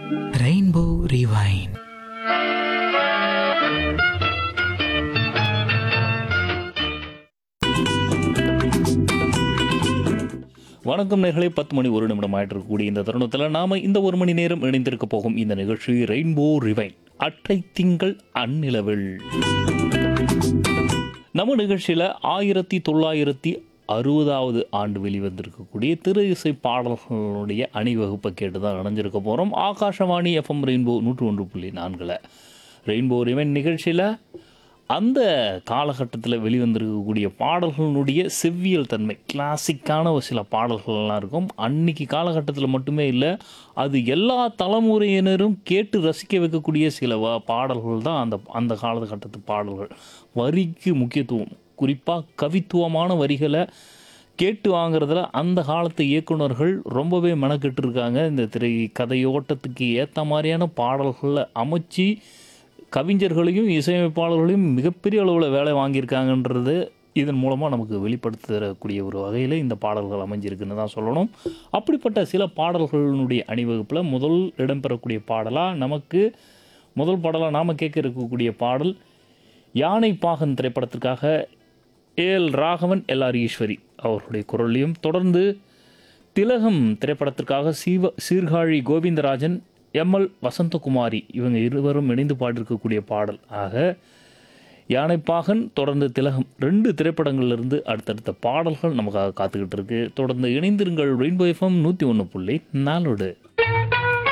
rainbow ரிவைன் வணக்கம் நேர்களே பத்து மணி ஒரு நிமிடம் ஆயிட்டு இருக்கக்கூடிய இந்த தருணத்தில் நாம இந்த ஒரு மணி நேரம் இணைந்திருக்க போகும் இந்த நிகழ்ச்சி ரெயின்போ ரிவைன் அட்டை திங்கள் அந்நிலவில் நம்ம நிகழ்ச்சியில் ஆயிரத்தி தொள்ளாயிரத்தி அறுபதாவது ஆண்டு வெளிவந்திருக்கக்கூடிய திரு இசை பாடல்களுடைய அணிவகுப்பை கேட்டு தான் அடைஞ்சிருக்க போகிறோம் ஆகாஷவாணி எஃப்எம் ரெயின்போ நூற்று ஒன்று புள்ளி நான்கில் ரெயின்போ ரிவைன் நிகழ்ச்சியில் அந்த காலகட்டத்தில் வெளிவந்திருக்கக்கூடிய பாடல்களுடைய செவ்வியல் தன்மை கிளாசிக்கான ஒரு சில பாடல்கள்லாம் இருக்கும் அன்னைக்கு காலகட்டத்தில் மட்டுமே இல்லை அது எல்லா தலைமுறையினரும் கேட்டு ரசிக்க வைக்கக்கூடிய சில வ பாடல்கள் தான் அந்த அந்த காலகட்டத்து பாடல்கள் வரிக்கு முக்கியத்துவம் குறிப்பாக கவித்துவமான வரிகளை கேட்டு வாங்குறதுல அந்த காலத்து இயக்குனர்கள் ரொம்பவே மெனக்கெட்டு இருக்காங்க இந்த திரை கதையோட்டத்துக்கு ஏற்ற மாதிரியான பாடல்களை அமைச்சு கவிஞர்களையும் இசையமைப்பாளர்களையும் மிகப்பெரிய அளவில் வேலை வாங்கியிருக்காங்கன்றது இதன் மூலமாக நமக்கு வெளிப்படுத்தக்கூடிய ஒரு வகையில் இந்த பாடல்கள் அமைஞ்சிருக்குன்னு தான் சொல்லணும் அப்படிப்பட்ட சில பாடல்களினுடைய அணிவகுப்பில் முதல் இடம்பெறக்கூடிய பாடலாக நமக்கு முதல் பாடலாக நாம் கேட்க இருக்கக்கூடிய பாடல் யானை பாகன் திரைப்படத்திற்காக ஏஎல் ராகவன் எல்ஆர் ஈஸ்வரி அவர்களுடைய குரலையும் தொடர்ந்து திலகம் திரைப்படத்திற்காக சீவ சீர்காழி கோவிந்தராஜன் எம்எல் வசந்தகுமாரி இவங்க இருவரும் இணைந்து பாடியிருக்கக்கூடிய பாடல் ஆக யானைப்பாகன் தொடர்ந்து திலகம் ரெண்டு திரைப்படங்கள்லேருந்து அடுத்தடுத்த பாடல்கள் நமக்காக காத்துக்கிட்டு இருக்கு தொடர்ந்து இணைந்திருங்கள் ரெயின்போ எஃப்எம் நூற்றி ஒன்று புள்ளி நாலோடு